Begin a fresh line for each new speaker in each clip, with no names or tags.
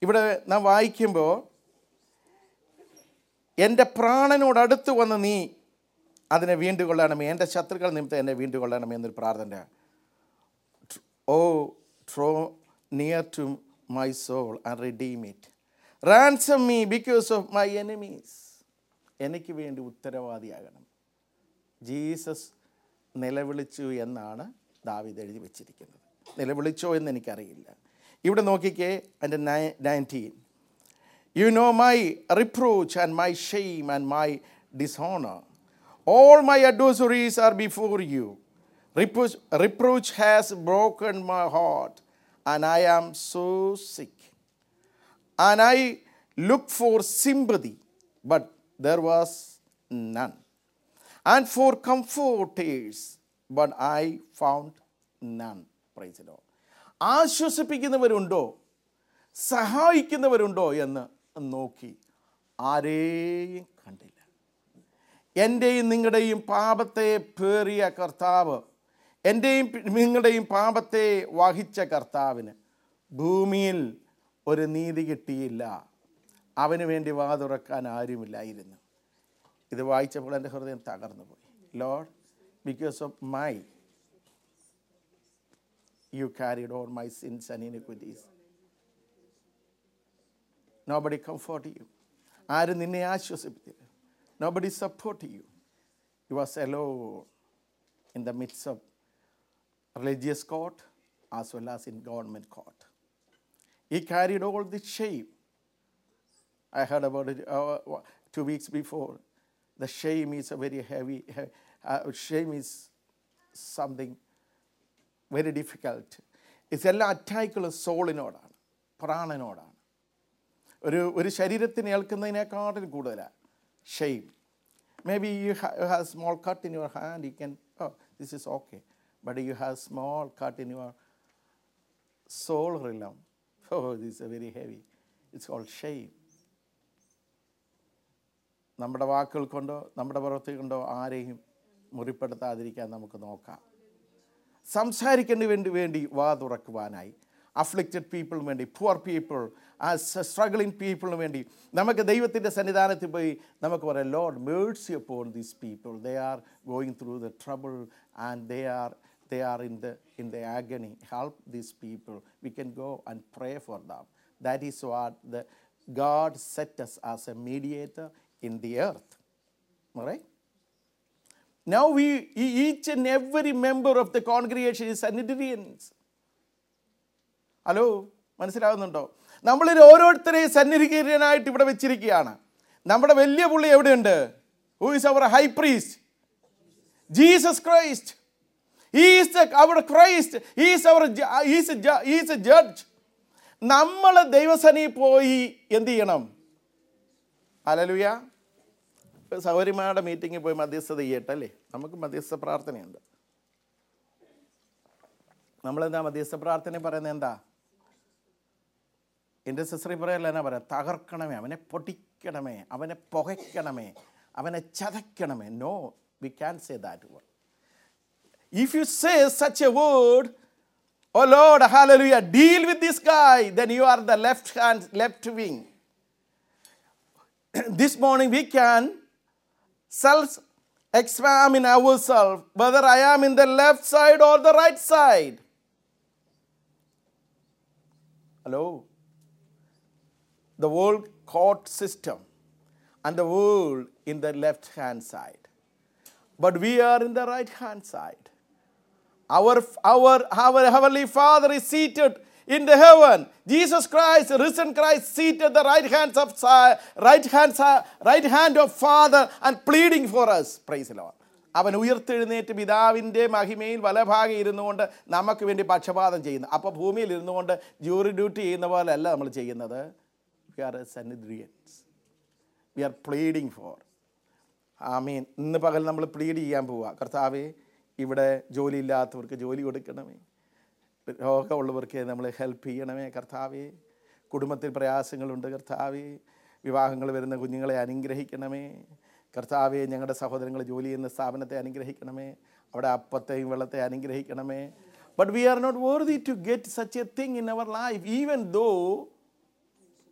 ഇവിടെ നാം വായിക്കുമ്പോൾ എൻ്റെ പ്രാണനോട് അടുത്ത് വന്ന് നീ അതിനെ വീണ്ടുകൊള്ളണമേ എൻ്റെ ശത്രുക്കൾ നിമിത്തം എന്നെ വീണ്ടുകൊള്ളണമേ എന്നൊരു പ്രാർത്ഥന O draw near to my soul and redeem it ransom me because of my enemies എനിക്ക് വേണ്ടി ഉത്തരവാദിയാകണം ജീസസ് നിലവിളിച്ചു എന്നാണ് ദാവീദ് എഴുതി വച്ചിരിക്കുന്നത് നിലവിളിച്ചോ എന്ന് എനിക്കറിയില്ല ഇവിടെ നോക്കിക്കേ എൻ്റെ nineteen you know my reproach and my shame and my dishonour all my adversaries are before you reproach reproach has broken my heart and I am so sick and I looked for sympathy, but there was none. And for comforters, but I found none. Praise the Lord. ആശ്വസിപ്പിക്കുന്നവരുണ്ടോ സഹായിക്കുന്നവരുണ്ടോ എന്ന് നോക്കി ആരെയും കണ്ടില്ല എൻ്റെയും നിങ്ങളുടെയും പാപത്തെ പേറിയ കർത്താവ് എൻ്റെയും നിങ്ങളുടെയും പാപത്തെ വഹിച്ച കർത്താവിന് ഭൂമിയിൽ ഒരു നീതി കിട്ടിയില്ല അവന് വേണ്ടി വാതുറക്കാൻ ആരുമില്ലായിരുന്നു ഇത് വായിച്ചപ്പോൾ എൻ്റെ ഹൃദയം തകർന്നു പോയി lord because of my you carried our my sins and iniquities nobody comfort you ആരും നിന്നെ ആശ്വസിപ്പിച്ചില്ല nobody support you you was alone in the midst of religious court as well as in government court He carried all the shame. I heard about it uh, two weeks before. The shame is a very heavy, he- uh, shame is something very difficult. ഇതെല്ലാം അറ്റാക്കുള്ള സോളിനോടാണ് പ്രാണനോടാണ് ഒരു ഒരു ശരീരത്തിന് ഏൽക്കുന്നതിനേക്കാട്ടിലും കൂടുതലാണ് shame may be you have small cut in your hand you can oh this is okay but you have small cut in your soul realm. Oh, this is a very heavy. It's called shame. നമ്മുടെ വാക്കുകൾ കൊണ്ടോ നമ്മുടെ പ്രവൃത്തി കൊണ്ടോ ആരെയും മുറിപ്പെടുത്താതിരിക്കാൻ നമുക്ക് നോക്കാം സംസാരിക്കേണ്ടി വേണ്ടി വേണ്ടി വാ തുറക്കുവാനായി അഫ്ലിക്റ്റഡ് പീപ്പിളിന് വേണ്ടി പുവർ പീപ്പിൾ ആ സ്ട്രഗിളിങ് പീപ്പിളിന് വേണ്ടി നമുക്ക് ദൈവത്തിൻ്റെ സന്നിധാനത്തിൽ പോയി നമുക്ക് പറയാം lord mercy upon these people they are going through the trouble and they are they are in the in the agony help these people we can go and pray for them that is what the god set us as a mediator in the earth all right now we e- each and every member of the congregation is sanitarians hello മനസ്സിലാകുന്നുണ്ടോ നമ്മളിൽ ഓരോരുത്തരെയും സന്നിധികരനായിട്ട് ഇവിടെ വെച്ചിരിക്കുകയാണ് നമ്മുടെ വലിയ പുള്ളി എവിടെയുണ്ട് who is our high priest Jesus Christ He is the, our Christ. He is our ju- he is a, ju- he is a judge. നമ്മൾ ദൈവസനി പോയി എന്ത് ചെയ്യണം അലലുയ സൗകര്യമാരുടെ മീറ്റിങ്ങിൽ പോയി മധ്യസ്ഥത ചെയ്യട്ടല്ലേ നമുക്ക് മധ്യസ്ഥ പ്രാർത്ഥനയുണ്ട് നമ്മളെന്താ മധ്യസ്ഥ പ്രാർത്ഥന പറയുന്നത് എന്താ എൻ്റെ സിസ്റ്ററി പറയല്ല എന്നാ പറയാം തകർക്കണമേ അവനെ പൊട്ടിക്കണമേ അവനെ പുകയ്ക്കണമേ അവനെ ചതയ്ക്കണമേ no we can say that word if you say such a word, oh Lord, hallelujah, deal with this guy, then you are the left hand, left wing. this morning we can self examine ourselves whether I am in the left side or the right side. Hello? The world court system and the world in the left hand side. But we are in the right hand side. Our, our, our Heavenly Father is seated in the heaven. Jesus Christ, risen Christ, seated the right hands of si- right hand, si- right hand of Father and pleading for us. Praise the Lord. അവൻ ഉയർത്തെഴുന്നേറ്റ് പിതാവിൻ്റെ മഹിമയിൽ വലഭാഗം ഇരുന്നുകൊണ്ട് നമുക്ക് വേണ്ടി പക്ഷപാതം ചെയ്യുന്നു അപ്പോൾ ഭൂമിയിൽ ഇരുന്നുകൊണ്ട് ജൂറി ഡ്യൂട്ടി ചെയ്യുന്ന പോലെയല്ല നമ്മൾ ചെയ്യുന്നത് we are a sanitarians we are pleading for amen ഇന്ന് പകൽ നമ്മൾ പ്ലീഡ് ചെയ്യാൻ പോവുക കർത്താവേ ഇവിടെ ജോലിയില്ലാത്തവർക്ക് ജോലി കൊടുക്കണമേ രോഗമുള്ളവർക്ക് നമ്മൾ ഹെൽപ്പ് ചെയ്യണമേ കർത്താവേ കുടുംബത്തിൽ പ്രയാസങ്ങളുണ്ട് കർത്താവേ വിവാഹങ്ങൾ വരുന്ന കുഞ്ഞുങ്ങളെ അനുഗ്രഹിക്കണമേ കർത്താവെ ഞങ്ങളുടെ സഹോദരങ്ങൾ ജോലി ചെയ്യുന്ന സ്ഥാപനത്തെ അനുഗ്രഹിക്കണമേ അവിടെ അപ്പത്തെയും വെള്ളത്തെ അനുഗ്രഹിക്കണമേ but we are not worthy to get such a thing in our life even though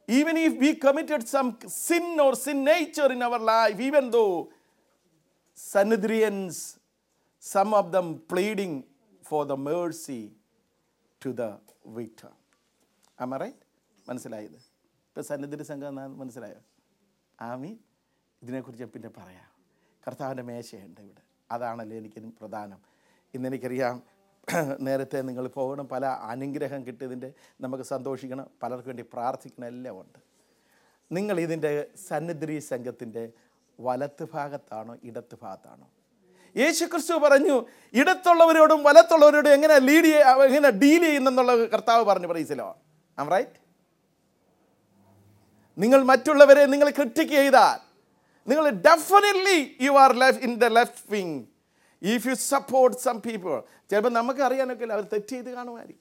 even if we committed some sin or sin nature in our life, even though Sanhedrians, some of them pleading for the mercy to the victor. Am I right? മനസ്സിലായത് ഇപ്പം സന്നിധി സംഘം എന്നാ മനസ്സിലായോ ആമീൻ ഇതിനെക്കുറിച്ച് ഞാൻ പിന്നെ പറയാം കർത്താവിൻ്റെ മേശയുണ്ട് ഇവിടെ അതാണല്ലോ എനിക്ക് പ്രധാനം ഇന്നെനിക്കറിയാം നേരത്തെ നിങ്ങൾ പോകണം പല അനുഗ്രഹം കിട്ടിയതിൻ്റെ നമുക്ക് സന്തോഷിക്കണം പലർക്കും വേണ്ടി പ്രാർത്ഥിക്കണം എല്ലാം ഉണ്ട് നിങ്ങൾ ഇതിൻ്റെ സന്നിധി സംഘത്തിൻ്റെ വലത്ത് ഭാഗത്താണോ ഇടത്ത് ഭാഗത്താണോ യേശു ക്രിസ്തു പറഞ്ഞു ഇടത്തുള്ളവരോടും വലത്തുള്ളവരോടും എങ്ങനെ ലീഡ് എങ്ങനെ ഡീൽ ചെയ്യുന്നെന്നുള്ള കർത്താവ് പറഞ്ഞു പറയിച്ചല്ലോ ആം റൈറ്റ് നിങ്ങൾ മറ്റുള്ളവരെ നിങ്ങൾ ക്രിട്ടിക് ചെയ്താൽ നിങ്ങൾ definitely you are left in the left wing if you support some people ചിലപ്പോൾ നമുക്ക് അറിയാനൊക്കെ ഇല്ല അവർ തെറ്റ് ചെയ്ത് കാണുമായിരിക്കും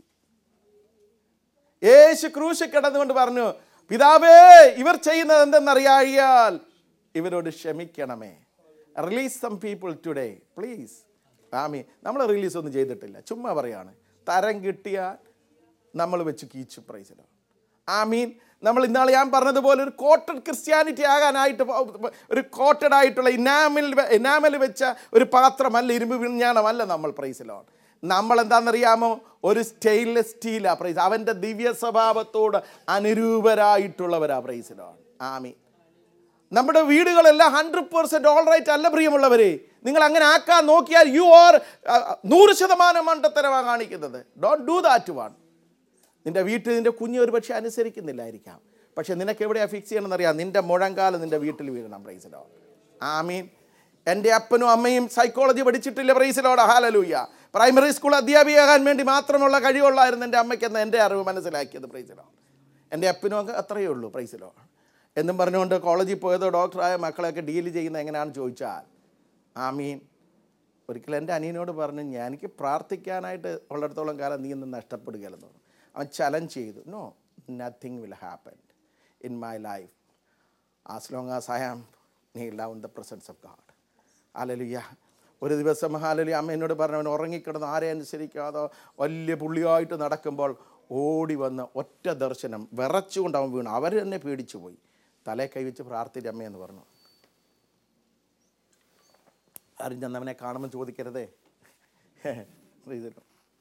യേശു ക്രൂശ് കിടന്നുകൊണ്ട് പറഞ്ഞു പിതാവേ ഇവർ ചെയ്യുന്നത് എന്തെന്നറിയാൽ ഇവരോട് ക്ഷമിക്കണമേ release some people today please amen നമ്മൾ റിലീസ് ഒന്നും ചെയ്തിട്ടില്ല ചുമ്മാ പറയാണ് തരം കിട്ടിയാൽ നമ്മൾ വെച്ച് കീച്ചു പ്രൈസിലോ ആമീൻ നമ്മൾ ഇന്നാൾ ഞാൻ പറഞ്ഞതുപോലെ ഒരു കോട്ടഡ് ക്രിസ്ത്യാനിറ്റി ആകാനായിട്ട് പോ- ഒരു കോട്ടഡ് ആയിട്ടുള്ള ഇനാമിൽ ഇനാമൽ വെച്ച ഒരു പാത്രമല്ല ഇരുമ്പ് വിഞ്ഞാണമല്ല നമ്മൾ പ്രൈസിലോ നമ്മൾ എന്താണെന്നറിയാമോ ഒരു സ്റ്റെയിൻലെസ് സ്റ്റീലാ പ്രൈസ് അവൻ്റെ ദിവ്യ സ്വഭാവത്തോട് അനുരൂപരായിട്ടുള്ളവരാ പ്രൈസിലോ ആമീൻ നമ്മുടെ വീടുകളെല്ലാം ഹൺഡ്രഡ് പെർസെൻറ്റ് ഓൾ റൈറ്റ് അല്ല പ്രിയമുള്ളവരെ നിങ്ങൾ അങ്ങനെ ആക്കാൻ നോക്കിയാൽ യു ആർ നൂറ് ശതമാനം മണ്ടത്തരമാണ് കാണിക്കുന്നത് ഡോണ്ട് ഡു ദാറ്റ് വൺ നിന്റെ വീട്ടിൽ നിന്റെ കുഞ്ഞ് ഒരു പക്ഷേ അനുസരിക്കുന്നില്ലായിരിക്കാം പക്ഷെ നിനക്ക് എവിടെയാണ് ഫിക്സ് ചെയ്യണമെന്നറിയാം നിന്റെ മുഴങ്കാലം നിന്റെ വീട്ടിൽ വീഴണം പ്രൈസിലോ ആമീൻ എൻ്റെ അപ്പനും അമ്മയും സൈക്കോളജി പഠിച്ചിട്ടില്ല പ്രൈസിലോട് ഹാലലൂയ പ്രൈമറി സ്കൂൾ അധ്യാപികയാകാൻ വേണ്ടി മാത്രമുള്ള കഴിവുള്ളായിരുന്നു എൻ്റെ അമ്മയ്ക്കെന്ന് എൻ്റെ അറിവ് മനസ്സിലാക്കിയത് പ്രൈസിലോ എൻ്റെ അപ്പനും ഒക്കെ അത്രയേ ഉള്ളൂ പ്രൈസിലോ എന്നും പറഞ്ഞുകൊണ്ട് കോളേജിൽ പോയതോ ഡോക്ടറായ മക്കളെയൊക്കെ ഡീൽ ചെയ്യുന്നത് എങ്ങനെയാണെന്ന് ചോദിച്ചാൽ ആമീൻ ഒരിക്കൽ എൻ്റെ അനിയനോട് പറഞ്ഞു ഞാൻ എനിക്ക് പ്രാർത്ഥിക്കാനായിട്ട് ഉള്ളിടത്തോളം കാലം നീ ഒന്നും നഷ്ടപ്പെടുകയല്ലെന്ന് പറഞ്ഞു അവൻ ചലഞ്ച് ചെയ്തു no nothing will happen in my life as long as I am നീ love in the presence of God hallelujah ഒരു ദിവസം ഹാലലി അമ്മ എന്നോട് പറഞ്ഞു അവൻ ഉറങ്ങിക്കിടന്ന് ആരെ അനുസരിക്കാതെ വലിയ പുള്ളിയായിട്ട് നടക്കുമ്പോൾ ഓടി വന്ന് ഒറ്റ ദർശനം വിറച്ചുകൊണ്ട് അവൻ വീണു അവർ തന്നെ പേടിച്ചു പോയി തലേ കൈവച്ച് പ്രാർത്ഥിച്ച അമ്മയെന്ന് പറഞ്ഞു ആരും ചെന്നവനെ കാണുമ്പോൾ ചോദിക്കരുതേ ഇതിലും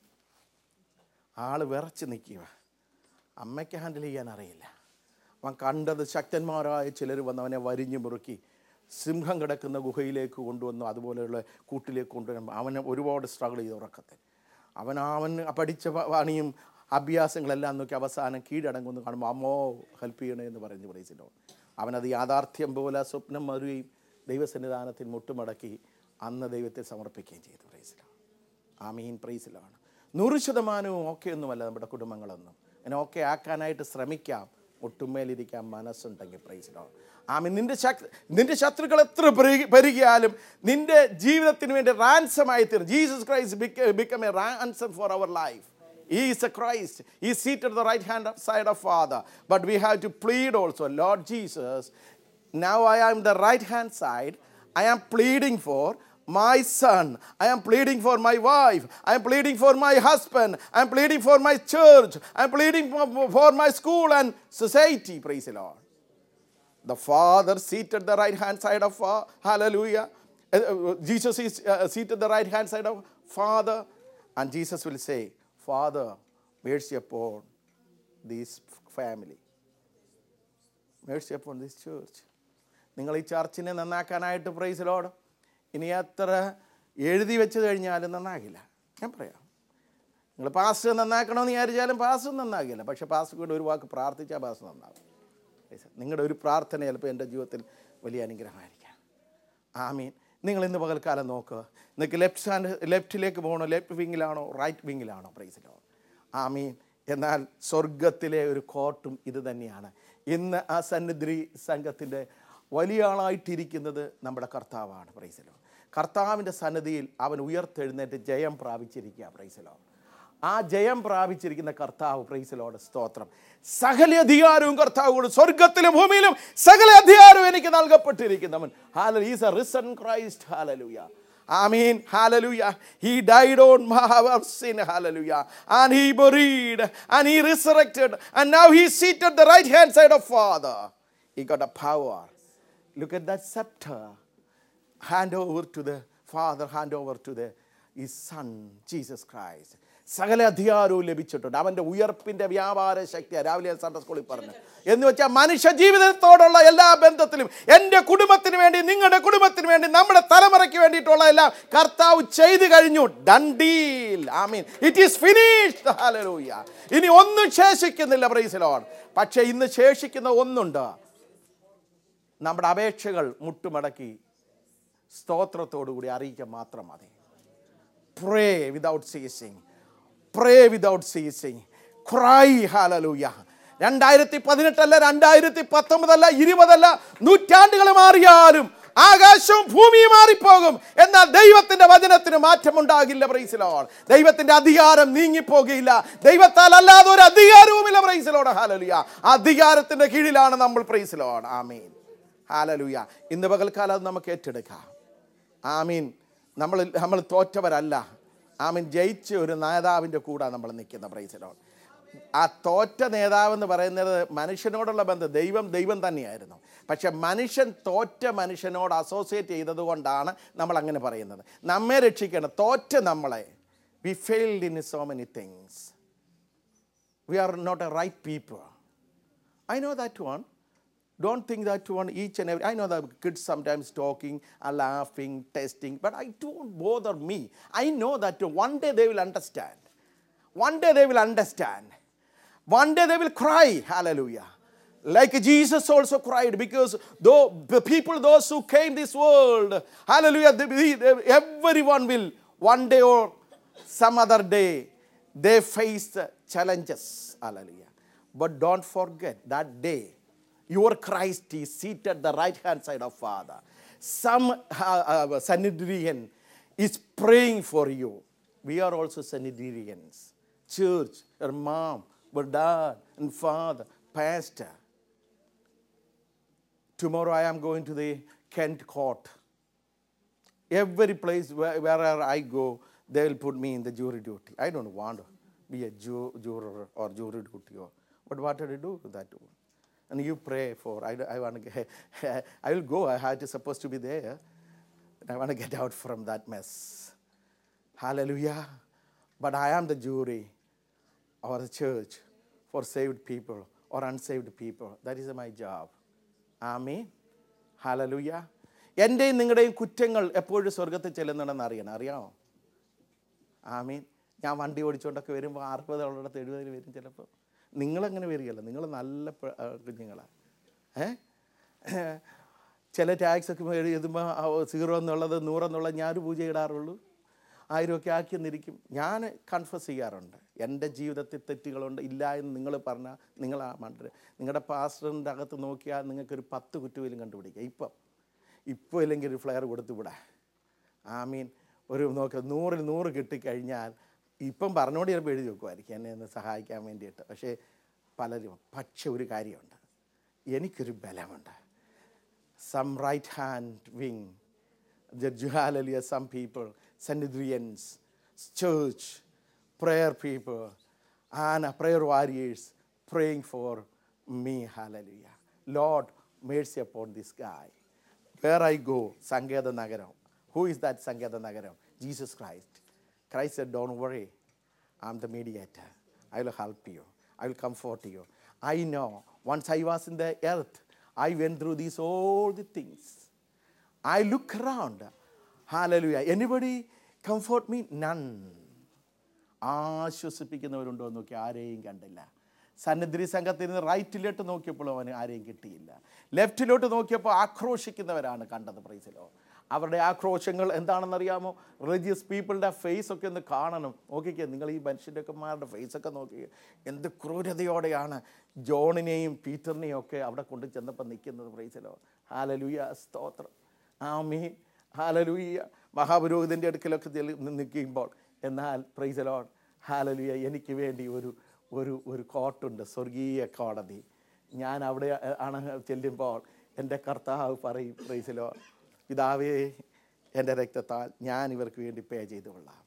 ആള് വിറച്ച് നിൽക്കുക അമ്മയ്ക്ക് ഹാൻഡിൽ ചെയ്യാൻ അറിയില്ല അവൻ കണ്ടത് ശക്തന്മാരായ ചിലർ വന്ന് അവനെ വരിഞ്ഞു മുറുക്കി സിംഹം കിടക്കുന്ന ഗുഹയിലേക്ക് കൊണ്ടുവന്നു അതുപോലെയുള്ള കൂട്ടിലേക്ക് കൊണ്ടുവരുമ്പോൾ അവനെ ഒരുപാട് സ്ട്രഗിൾ ചെയ്ത് ഉറക്കത്തിൽ അവൻ അവൻ പഠിച്ച പ- പണിയും അഭ്യാസങ്ങളെല്ലാം നോക്കി അവസാനം കീഴടങ്ങുമെന്ന് കാണുമ്പോൾ അമ്മോ ഹെൽപ്പ് ചെയ്യണേ എന്ന് പറഞ്ഞു പ്രൈസിലോ അവനത് യാഥാർത്ഥ്യം പോലെ സ്വപ്നം മറുകയും ദൈവസന്നിധാനത്തിൽ മുട്ടുമടക്കി അന്ന് ദൈവത്തെ സമർപ്പിക്കുകയും ചെയ്തു പ്രൈസിലോ ആമീൻ പ്രൈസിലാണ് നൂറ് ശതമാനവും ഓക്കെ ഒന്നുമല്ല നമ്മുടെ കുടുംബങ്ങളൊന്നും അങ്ങനെ ഓക്കെ ആക്കാനായിട്ട് ശ്രമിക്കാം ഒട്ടുമേലിരിക്കാൻ മനസ്സുണ്ടെങ്കിൽ പ്രൈസിലോ ആമീൻ നിന്റെ ശക് നിന്റെ ശത്രുക്കൾ എത്ര പെരുകി- പെരുകിയാലും നിന്റെ ജീവിതത്തിന് വേണ്ടി റാൻസമായി തീർന്നു Jesus Christ become a ransom for our life He is a Christ. He is seated at the right hand side of Father. But we have to plead also, Lord Jesus, now I am the right hand side. I am pleading for my son. I am pleading for my wife. I am pleading for my husband. I am pleading for my church. I am pleading for, for my school and society. Praise the Lord. The Father seated the right hand side of uh, Hallelujah. Uh, uh, Jesus is uh, seated the right hand side of Father, and Jesus will say, Father, mercy upon this family. Mercy upon this church. നിങ്ങൾ ഈ ചർച്ചിനെ നന്നാക്കാനായിട്ട് price load ഇനി എത്ര എഴുതി വെച്ച് കഴിഞ്ഞാലും നന്നാകില്ല ഞാൻ പറയാം നിങ്ങൾ പാസ് നന്നാക്കണമെന്ന് വിചാരിച്ചാലും പാസ് നന്നാകില്ല പക്ഷേ പാസ് കൂടെ ഒരു വാക്ക് പ്രാർത്ഥിച്ചാൽ പാസ് നന്നാകും നിങ്ങളുടെ ഒരു പ്രാർത്ഥന ചിലപ്പോൾ എൻ്റെ ജീവിതത്തിൽ വലിയ അനുഗ്രഹമായിരിക്കാം ആമീൻ നിങ്ങൾ ഇന്ന് പകൽക്കാലം നോക്കുക നിങ്ങൾക്ക് ലെഫ്റ്റ് ഹാൻഡ് ലെഫ്റ്റിലേക്ക് പോകണോ ലെഫ്റ്റ് വിങ്ങിലാണോ റൈറ്റ് വിങ്ങിലാണോ പ്രൈസിലോ ആമീൻ എന്നാൽ സ്വർഗത്തിലെ ഒരു കോട്ടും ഇത് തന്നെയാണ് ഇന്ന് ആ സന്നിധി സംഘത്തിൻ്റെ വലിയ ആളായിട്ടിരിക്കുന്നത് നമ്മുടെ കർത്താവാണ് പ്രൈസിലോ കർത്താവിൻ്റെ സന്നിധിയിൽ അവൻ ഉയർത്തെഴുന്നേറ്റ് ജയം പ്രാപിച്ചിരിക്കുക പ്രൈസിലോ ആ ജയം പ്രാപിച്ചിരിക്കുന്ന കർത്താവ് പ്രൈസിലോട് സ്തോത്രം സകല അധികാരവും കർത്താവോട് സ്വർഗത്തിലും ഭൂമിയിലും സകല അധികാരവും എനിക്ക് നൽകപ്പെട്ടിരിക്കുന്നവൻ ഹാല is a risen Christ hallelujah I mean, hallelujah. He died on our sin, hallelujah. And he buried and he resurrected. And now he's seated at the right hand side of Father. He got a power. Look at that scepter. Hand over to the Father, hand over to the his Son, Jesus Christ. സകല അധികാരവും ലഭിച്ചിട്ടുണ്ട് അവൻ്റെ ഉയർപ്പിൻ്റെ വ്യാപാര ശക്തിയാണ് രാവിലെ ഞാൻ Sunday സ്കൂളിൽ പറഞ്ഞു എന്ന് വെച്ചാൽ മനുഷ്യ ജീവിതത്തോടുള്ള എല്ലാ ബന്ധത്തിലും എൻ്റെ കുടുംബത്തിന് വേണ്ടി നിങ്ങളുടെ കുടുംബത്തിന് വേണ്ടി നമ്മുടെ തലമുറയ്ക്ക് വേണ്ടിയിട്ടുള്ള എല്ലാം കർത്താവ് ചെയ്തു കഴിഞ്ഞു done deal I mean it is finished hallelujah ഇനി ഒന്നും ശേഷിക്കുന്നില്ല പ്രൈസിലോൺ പക്ഷേ ഇന്ന് ശേഷിക്കുന്ന ഒന്നുണ്ട് നമ്മുടെ അപേക്ഷകൾ മുട്ടുമടക്കി സ്തോത്രത്തോടുകൂടി അറിയിക്കാൻ മാത്രം മതി pray without ceasing pray without ceasing cry hallelujah രണ്ടായിരത്തി പതിനെട്ടല്ല രണ്ടായിരത്തി പത്തൊമ്പതല്ല ഇരുപതല്ല നൂറ്റാണ്ടുകൾ മാറിയാലും ആകാശവും ഭൂമിയും മാറിപ്പോകും എന്നാൽ ദൈവത്തിന്റെ വചനത്തിന് മാറ്റമുണ്ടാകില്ല പ്രൈസിലോൺ ദൈവത്തിന്റെ അധികാരം നീങ്ങിപ്പോകില്ല ദൈവത്താൽ അല്ലാതെ ഒരു അധികാരവുമില്ല പ്രൈസിലോട് ഹാലലുയ അധികാരത്തിന്റെ കീഴിലാണ് നമ്മൾ പ്രൈസിലോൺ ആമീൻ ഹാലലുയ ഇന്ന് പകൽക്കാലം അത് നമുക്ക് ഏറ്റെടുക്കാം ആമീൻ നമ്മൾ നമ്മൾ തോറ്റവരല്ല ആമീൻ ജയിച്ച ഒരു നേതാവിൻ്റെ കൂടെ നമ്മൾ നിൽക്കുന്ന പ്രൈസിലോൺ ആ തോറ്റ നേതാവെന്ന് പറയുന്നത് മനുഷ്യനോടുള്ള ബന്ധം ദൈവം ദൈവം തന്നെയായിരുന്നു പക്ഷെ മനുഷ്യൻ തോറ്റ മനുഷ്യനോട് അസോസിയേറ്റ് ചെയ്തത് കൊണ്ടാണ് നമ്മൾ അങ്ങനെ പറയുന്നത് നമ്മെ രക്ഷിക്കണം തോറ്റ നമ്മളെ we failed in so many things we are not a right people I know that one. Don't think that one each and every. I know that kids sometimes talking, are laughing, testing, but I don't bother me. I know that one day they will understand. One day they will understand. One day they will cry. Hallelujah. Like Jesus also cried because though the people, those who came this world, hallelujah, they- they- everyone will one day or some other day they face challenges. Hallelujah. But don't forget that day, your Christ is seated at the right hand side of Father. Some uh, uh, Sanhedrin is praying for you. We are also Sanhedrians. Church, your mom, your dad, and father, pastor. Tomorrow I am going to the Kent court. Every place where, wherever I go, they will put me in the jury duty. I don't want to be a ju- juror or jury duty. Or, but what did I do with that? And you pray for, I, I want to get, I will go, I had to supposed to be there. And I want to get out from that mess. Hallelujah. But I am the jury or the church for saved people or unsaved people. That is my job. Amen hallelujah എൻ്റെയും നിങ്ങളുടെയും കുറ്റങ്ങൾ എപ്പോഴും സ്വർഗത്തിൽ ചെല്ലുന്നുണ്ടെന്ന് അറിയണം അറിയാമോ ആമീൻ ഞാൻ വണ്ടി ഓടിച്ചുകൊണ്ടൊക്കെ വരുമ്പോൾ അറുപത് ഉള്ളിടത്ത് എഴുപതിൽ വരും ചിലപ്പോൾ നിങ്ങളങ്ങനെ വരികയല്ല നിങ്ങൾ നല്ല പ- ആ, കുഞ്ഞുങ്ങളാണ് ഏ ചില ടാക്സ് ഒക്കെ എഴുതുമ്പോൾ സീറോ എന്നുള്ളത് നൂറെന്നുള്ളത് ഞാനൊരു പൂജ ഇടാറുള്ളൂ ആയിരമൊക്കെ ആക്കി എന്നിരിക്കും ഞാൻ കൺഫസ് ചെയ്യാറുണ്ട് എൻ്റെ ജീവിതത്തിൽ തെറ്റുകളുണ്ട് ഇല്ല എന്ന് നിങ്ങൾ പറഞ്ഞാൽ നിങ്ങൾ ആ മണ്ടര് നിങ്ങളുടെ പാസ്റ്ററിൻ്റെ അകത്ത് നോക്കിയാൽ നിങ്ങൾക്കൊരു പത്ത് കുറ്റുപോലും കണ്ടുപിടിക്കുക ഇപ്പം ഇപ്പോൾ ഇല്ലെങ്കിൽ ഒരു ഫ്ലെയർ കൊടുത്തു വിടാ ആമീൻ ഒരു നോക്ക് നൂറിൽ നൂറ് കിട്ടിക്കഴിഞ്ഞാൽ ഇപ്പം പറഞ്ഞുകൊണ്ട് ചിലപ്പോൾ എഴുതി വെക്കുമായിരിക്കും എന്നെ ഒന്ന് സഹായിക്കാൻ വേണ്ടിയിട്ട് പക്ഷേ പലരും പക്ഷെ ഒരു കാര്യമുണ്ട് എനിക്കൊരു ബലമുണ്ട് some right hand wing, the Hallelujah, some people, Sanhedrians, church, prayer people, and uh, prayer warriors praying for me. Hallelujah. Lord, mercy upon this guy. Where I go, Sangeda Nagaram. Who is that Sangeda Nagaram? Jesus Christ. Christ said, Don't worry, I'm the mediator. I will help you. I will comfort you. I know once I was in the earth, I went through these all the things. I look around. Hallelujah. Anybody comfort me? None. ആശ്വസിപ്പിക്കുന്നവരുണ്ടോ എന്ന് നോക്കി ആരെയും കണ്ടില്ല സന്നിധി സംഘത്തിൽ നിന്ന് റൈറ്റിലോട്ട് നോക്കിയപ്പോൾ അവന് ആരെയും കിട്ടിയില്ല ലെഫ്റ്റിലോട്ട് നോക്കിയപ്പോൾ ആക്രോശിക്കുന്നവരാണ് കണ്ടത് പ്രൈസിലോ അവരുടെ ആക്രോശങ്ങൾ എന്താണെന്നറിയാമോ റിലീജിയസ് പീപ്പിളുടെ ഫേസ് ഒക്കെ ഒന്ന് കാണണം നോക്കിക്കേ നിങ്ങൾ ഈ മനുഷ്യൻ്റെമാരുടെ ഫേസൊക്കെ നോക്കി എന്ത് ക്രൂരതയോടെയാണ് ജോണിനെയും പീറ്ററിനെയും ഒക്കെ അവിടെ കൊണ്ട് ചെന്നപ്പോൾ നിൽക്കുന്നത് പ്രൈസിലോ ഹാലലുയ സ്തോത്രം ആമീ ഹാലലുയ്യ മഹാപുരോഹിതൻ്റെ അടുക്കലൊക്കെ ചെല്ലി- നിൽക്കുമ്പോൾ എന്നാൽ പ്രൈസലോൺ ഹാലലുയ എനിക്ക് വേണ്ടി ഒരു ഒരു ഒരു കോട്ടുണ്ട് സ്വർഗീയ കോടതി ഞാൻ അവിടെ ആണ് ചെല്ലുമ്പോൾ എൻ്റെ കർത്താവ് പറയും പ്രൈസലോ പിതാവേ എൻ്റെ രക്തത്താൽ ഞാൻ ഇവർക്ക് വേണ്ടി പേ ചെയ്തു കൊള്ളാം